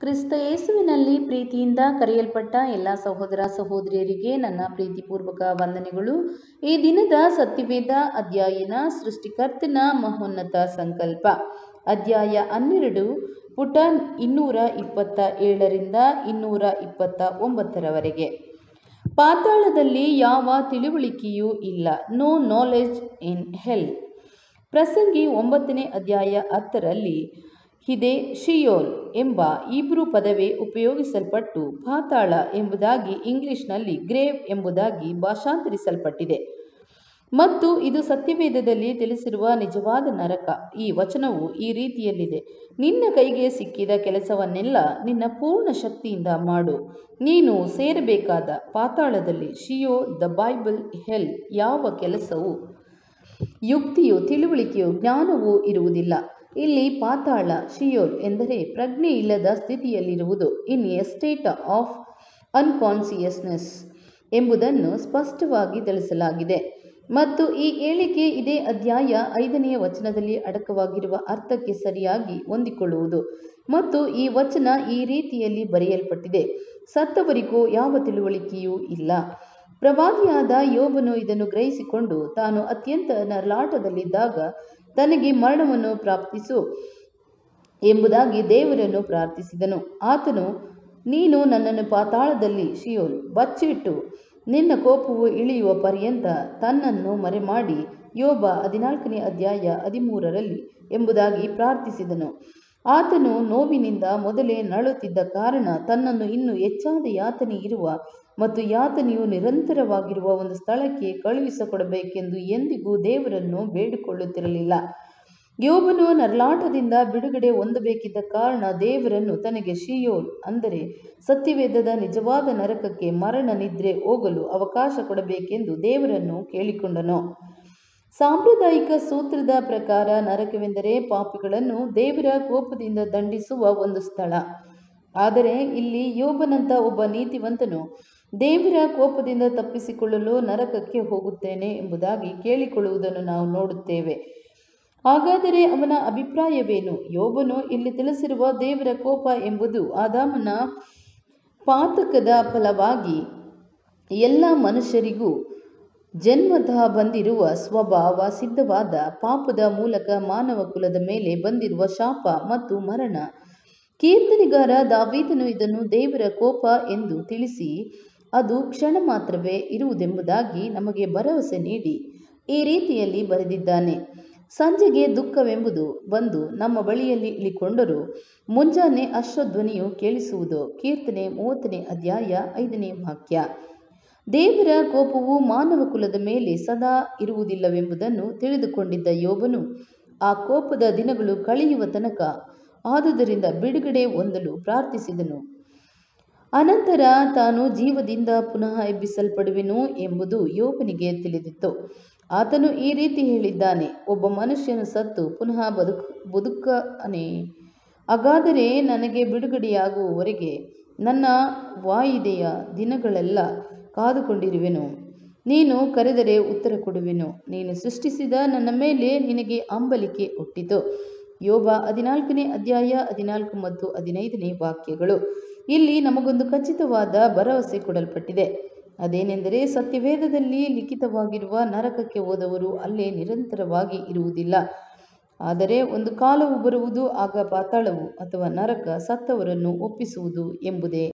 ಕ್ರಿಸ್ತ ಯೇಸುವಿನಲ್ಲಿ ಪ್ರೀತಿಯಿಂದ ಕರೆಯಲ್ಪಟ್ಟ ಎಲ್ಲ ಸಹೋದರ ಸಹೋದರಿಯರಿಗೆ ನನ್ನ ಪ್ರೀತಿಪೂರ್ವಕ ವಂದನೆಗಳು ಈ ದಿನದ ಸತ್ಯವೇದ ಅಧ್ಯಯನ ಸೃಷ್ಟಿಕರ್ತನ ಮಹೋನ್ನತ ಸಂಕಲ್ಪ ಅಧ್ಯಾಯ ಹನ್ನೆರಡು ಪುಟ ಇನ್ನೂರ ಇಪ್ಪತ್ತ ಏಳರಿಂದ ಇನ್ನೂರ ಇಪ್ಪತ್ತ ಒಂಬತ್ತರವರೆಗೆ ಪಾತಾಳದಲ್ಲಿ ಯಾವ ತಿಳುವಳಿಕೆಯೂ ಇಲ್ಲ ನೋ ನಾಲೆಜ್ ಇನ್ ಹೆಲ್ ಪ್ರಸಂಗಿ ಒಂಬತ್ತನೇ ಅಧ್ಯಾಯ ಹತ್ತರಲ್ಲಿ ಇದೆ ಶಿಯೋಲ್ ಎಂಬ ಇಬ್ರು ಪದವೇ ಉಪಯೋಗಿಸಲ್ಪಟ್ಟು ಪಾತಾಳ ಎಂಬುದಾಗಿ ಇಂಗ್ಲಿಷ್ನಲ್ಲಿ ಗ್ರೇವ್ ಎಂಬುದಾಗಿ ಭಾಷಾಂತರಿಸಲ್ಪಟ್ಟಿದೆ ಮತ್ತು ಇದು ಸತ್ಯವೇದದಲ್ಲಿ ತಿಳಿಸಿರುವ ನಿಜವಾದ ನರಕ ಈ ವಚನವು ಈ ರೀತಿಯಲ್ಲಿದೆ ನಿನ್ನ ಕೈಗೆ ಸಿಕ್ಕಿದ ಕೆಲಸವನ್ನೆಲ್ಲ ನಿನ್ನ ಪೂರ್ಣ ಶಕ್ತಿಯಿಂದ ಮಾಡು ನೀನು ಸೇರಬೇಕಾದ ಪಾತಾಳದಲ್ಲಿ ಶಿಯೋ ದ ಬೈಬಲ್ ಹೆಲ್ ಯಾವ ಕೆಲಸವು ಯುಕ್ತಿಯು ತಿಳುವಳಿಕೆಯು ಜ್ಞಾನವೂ ಇರುವುದಿಲ್ಲ ಇಲ್ಲಿ ಪಾತಾಳ ಶಿಯೋಲ್ ಎಂದರೆ ಪ್ರಜ್ಞೆ ಇಲ್ಲದ ಸ್ಥಿತಿಯಲ್ಲಿರುವುದು in a state of unconsciousness ಎಂಬುದನ್ನು ಸ್ಪಷ್ಟವಾಗಿ ತಿಳಿಸಲಾಗಿದೆ ಮತ್ತು ಈ ಹೇಳಿಕೆ ಇದೇ ಅಧ್ಯಾಯ ಐದನೆಯ ವಚನದಲ್ಲಿ ಅಡಕವಾಗಿರುವ ಅರ್ಥಕ್ಕೆ ಸರಿಯಾಗಿ ಹೊಂದಿಕೊಳ್ಳುವುದು ಮತ್ತು ಈ ವಚನ ಈ ರೀತಿಯಲ್ಲಿ ಬರೆಯಲ್ಪಟ್ಟಿದೆ ಸತ್ತವರಿಗೂ ಯಾವ ತಿಳುವಳಿಕೆಯೂ ಇಲ್ಲ ಪ್ರವಾದಿಯಾದ ಯೋಬನು ಇದನ್ನು ಗ್ರಹಿಸಿಕೊಂಡು ತಾನು ಅತ್ಯಂತ ನರಳಾಟದಲ್ಲಿದ್ದಾಗ ತನಗೆ ಮರಣವನ್ನು ಪ್ರಾಪ್ತಿಸು ಎಂಬುದಾಗಿ ದೇವರನ್ನು ಪ್ರಾರ್ಥಿಸಿದನು ಆತನು ನೀನು ನನ್ನನ್ನು ಪಾತಾಳದಲ್ಲಿ ಶಿಯೋಲ್ ಬಚ್ಚಿಟ್ಟು ನಿನ್ನ ಕೋಪವು ಇಳಿಯುವ ಪರ್ಯಂತ ತನ್ನನ್ನು ಮರೆಮಾಡಿ ಯೋಬ ಹದಿನಾಲ್ಕನೇ ಅಧ್ಯಾಯ ಹದಿಮೂರರಲ್ಲಿ ಎಂಬುದಾಗಿ ಪ್ರಾರ್ಥಿಸಿದನು ಆತನು ನೋವಿನಿಂದ ಮೊದಲೇ ನರಳುತ್ತಿದ್ದ ಕಾರಣ ತನ್ನನ್ನು ಇನ್ನೂ ಹೆಚ್ಚಾದ ಯಾತನೆ ಇರುವ ಮತ್ತು ಯಾತನೆಯು ನಿರಂತರವಾಗಿರುವ ಒಂದು ಸ್ಥಳಕ್ಕೆ ಕಳುಹಿಸಿಕೊಡಬೇಕೆಂದು ಎಂದಿಗೂ ದೇವರನ್ನು ಬೇಡಿಕೊಳ್ಳುತ್ತಿರಲಿಲ್ಲ ಯೋಬನು ನರಳಾಟದಿಂದ ಬಿಡುಗಡೆ ಹೊಂದಬೇಕಿದ್ದ ಕಾರಣ ದೇವರನ್ನು ತನಗೆ ಶಿಯೋಲ್ ಅಂದರೆ ಸತ್ಯವೇದದ ನಿಜವಾದ ನರಕಕ್ಕೆ ಮರಣ ನಿದ್ರೆ ಹೋಗಲು ಅವಕಾಶ ಕೊಡಬೇಕೆಂದು ದೇವರನ್ನು ಕೇಳಿಕೊಂಡನು ಸಾಂಪ್ರದಾಯಿಕ ಸೂತ್ರದ ಪ್ರಕಾರ ನರಕವೆಂದರೆ ಪಾಪಿಗಳನ್ನು ದೇವರ ಕೋಪದಿಂದ ದಂಡಿಸುವ ಒಂದು ಸ್ಥಳ ಆದರೆ ಇಲ್ಲಿ ಯೋಬನಂತ ಒಬ್ಬ ನೀತಿವಂತನು ದೇವರ ಕೋಪದಿಂದ ತಪ್ಪಿಸಿಕೊಳ್ಳಲು ನರಕಕ್ಕೆ ಹೋಗುತ್ತೇನೆ ಎಂಬುದಾಗಿ ಕೇಳಿಕೊಳ್ಳುವುದನ್ನು ನಾವು ನೋಡುತ್ತೇವೆ ಹಾಗಾದರೆ ಅವನ ಅಭಿಪ್ರಾಯವೇನು ಯೋಬನು ಇಲ್ಲಿ ತಿಳಿಸಿರುವ ದೇವರ ಕೋಪ ಎಂಬುದು ಆದಾಮನ ಪಾತಕದ ಫಲವಾಗಿ ಎಲ್ಲ ಮನುಷ್ಯರಿಗೂ ಜನ್ಮತಃ ಬಂದಿರುವ ಸ್ವಭಾವ ಸಿದ್ಧವಾದ ಪಾಪದ ಮೂಲಕ ಮಾನವ ಕುಲದ ಮೇಲೆ ಬಂದಿರುವ ಶಾಪ ಮತ್ತು ಮರಣ ಕೀರ್ತನೆಗಾರ ದಾವೀದನು ಇದನ್ನು ದೇವರ ಕೋಪ ಎಂದು ತಿಳಿಸಿ ಅದು ಕ್ಷಣ ಮಾತ್ರವೇ ಇರುವುದೆಂಬುದಾಗಿ ನಮಗೆ ಭರವಸೆ ನೀಡಿ ಈ ರೀತಿಯಲ್ಲಿ ಬರೆದಿದ್ದಾನೆ ಸಂಜೆಗೆ ದುಃಖವೆಂಬುದು ಬಂದು ನಮ್ಮ ಬಳಿಯಲ್ಲಿ ಇಳಿಕೊಂಡರೂ ಮುಂಜಾನೆ ಅಶ್ವಧ್ವನಿಯು ಕೇಳಿಸುವುದು ಕೀರ್ತನೆ ಮೂವತ್ತನೇ ಅಧ್ಯಾಯ ಐದನೇ ವಾಕ್ಯ ದೇವರ ಕೋಪವು ಮಾನವ ಕುಲದ ಮೇಲೆ ಸದಾ ಇರುವುದಿಲ್ಲವೆಂಬುದನ್ನು ತಿಳಿದುಕೊಂಡಿದ್ದ ಯೋಬನು ಆ ಕೋಪದ ದಿನಗಳು ಕಳೆಯುವ ತನಕ ಆದುದರಿಂದ ಬಿಡುಗಡೆ ಹೊಂದಲು ಪ್ರಾರ್ಥಿಸಿದನು ಅನಂತರ ತಾನು ಜೀವದಿಂದ ಪುನಃ ಎಬ್ಬಿಸಲ್ಪಡುವೆನು ಎಂಬುದು ಯೋಬನಿಗೆ ತಿಳಿದಿತ್ತು ಆತನು ಈ ರೀತಿ ಹೇಳಿದ್ದಾನೆ ಒಬ್ಬ ಮನುಷ್ಯನು ಸತ್ತು ಪುನಃ ಬದುಕು ಬದುಕನೆ ಹಾಗಾದರೆ ನನಗೆ ಬಿಡುಗಡೆಯಾಗುವವರೆಗೆ ನನ್ನ ವಾಯಿದೆಯ ದಿನಗಳೆಲ್ಲ ಕಾದುಕೊಂಡಿರುವೆನು ನೀನು ಕರೆದರೆ ಉತ್ತರ ಕೊಡುವೆನು ನೀನು ಸೃಷ್ಟಿಸಿದ ನನ್ನ ಮೇಲೆ ನಿನಗೆ ಅಂಬಲಿಕೆ ಹುಟ್ಟಿತು ಯೋಬ ಹದಿನಾಲ್ಕನೇ ಅಧ್ಯಾಯ ಹದಿನಾಲ್ಕು ಮತ್ತು ಹದಿನೈದನೇ ವಾಕ್ಯಗಳು ಇಲ್ಲಿ ನಮಗೊಂದು ಖಚಿತವಾದ ಭರವಸೆ ಕೊಡಲ್ಪಟ್ಟಿದೆ ಅದೇನೆಂದರೆ ಸತ್ಯವೇದದಲ್ಲಿ ಲಿಖಿತವಾಗಿರುವ ನರಕಕ್ಕೆ ಹೋದವರು ಅಲ್ಲೇ ನಿರಂತರವಾಗಿ ಇರುವುದಿಲ್ಲ ಆದರೆ ಒಂದು ಕಾಲವು ಬರುವುದು ಆಗ ಪಾತಾಳವು ಅಥವಾ ನರಕ ಸತ್ತವರನ್ನು ಒಪ್ಪಿಸುವುದು ಎಂಬುದೇ